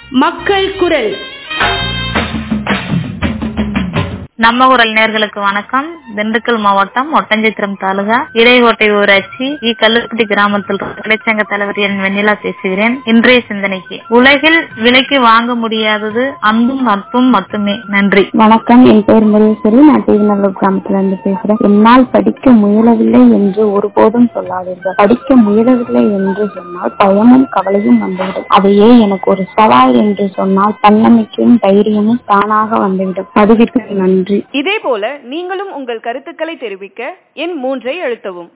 மக்கள் குரல் நம்ம குரல் நேர்களுக்கு வணக்கம் திண்டுக்கல் மாவட்டம் ஒட்டஞ்சத்திரம் தாலுகா இடைக்கோட்டை ஊராட்சி இ கல்லுப்பட்டி கிராமத்தில் தொழிற்சங்க தலைவர் என் வெண்ணிலா பேசுகிறேன் இன்றைய சிந்தனைக்கு உலகில் விலைக்கு வாங்க முடியாதது அன்பும் நட்பும் மட்டுமே நன்றி வணக்கம் என் பெயர் முருகேஸ்வரி நான் டிவிநல்லூர் கிராமத்துல இருந்து பேசுறேன் என்னால் படிக்க முயலவில்லை என்று ஒருபோதும் சொல்லாதீர்கள் படிக்க முயலவில்லை என்று சொன்னால் பயமும் கவலையும் வந்துவிடும் அதையே எனக்கு ஒரு சவால் என்று சொன்னால் தன்னம்பிக்கையும் தைரியமும் தானாக வந்துவிடும் பதிவிற்கு நன்றி இதே போல நீங்களும் உங்கள் கருத்துக்களை தெரிவிக்க எண் மூன்றை அழுத்தவும்